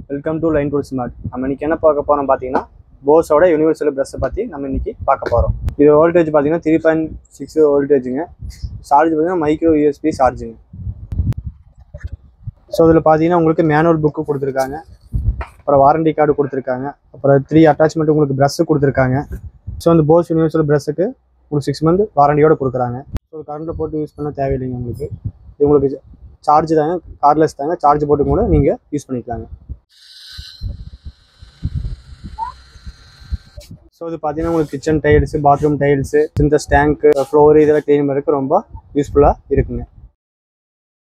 welcome to line tool smart நம்ம இன்னைக்கு என்ன பார்க்க போறோம் பார்த்தீங்கன்னா போஸோட யூனிவர்சல் ப்ரெஸ்ஸை பற்றி நம்ம இன்னைக்கு பார்க்க போகிறோம் இது வோல்டேஜ் பார்த்தீங்கன்னா த்ரீ பாயிண்ட் சிக்ஸ் வோல்டேஜுங்க சார்ஜ் பார்த்தீங்கன்னா மைக்ரோ யூஎஸ்பி சார்ஜுங்க ஸோ இதில் பார்த்தீங்கன்னா உங்களுக்கு மேனுவல் புக்கு கொடுத்துருக்காங்க அப்புறம் வாரண்டி கார்டு கொடுத்துருக்காங்க அப்புறம் த்ரீ அட்டாச்மெண்ட் உங்களுக்கு ப்ரெஸ்ஸு கொடுத்துருக்காங்க ஸோ அந்த போஸ் யூனிவர்சல் ப்ரெஸ்ஸுக்கு உங்களுக்கு சிக்ஸ் மந்த் வாரண்டியோட கொடுக்குறாங்க ஸோ கரண்ட்டில் போட்டு யூஸ் பண்ண தேவையில்லைங்க உங்களுக்கு இது உங்களுக்கு சார்ஜ் தாங்க கார்ட்லெஸ் தாங்க சார்ஜ் போட்டு கூட நீங்கள் யூஸ் பண்ணிக்கலாங்க ஸோ இது பார்த்தீங்கன்னா உங்களுக்கு கிச்சன் டைல்ஸு பாத்ரூம் டைல்ஸு இந்த ஸ்டேங்க்கு ஃப்ளோர் இதெல்லாம் க்ளீன் பண்ணுறதுக்கு ரொம்ப யூஸ்ஃபுல்லாக இருக்குங்க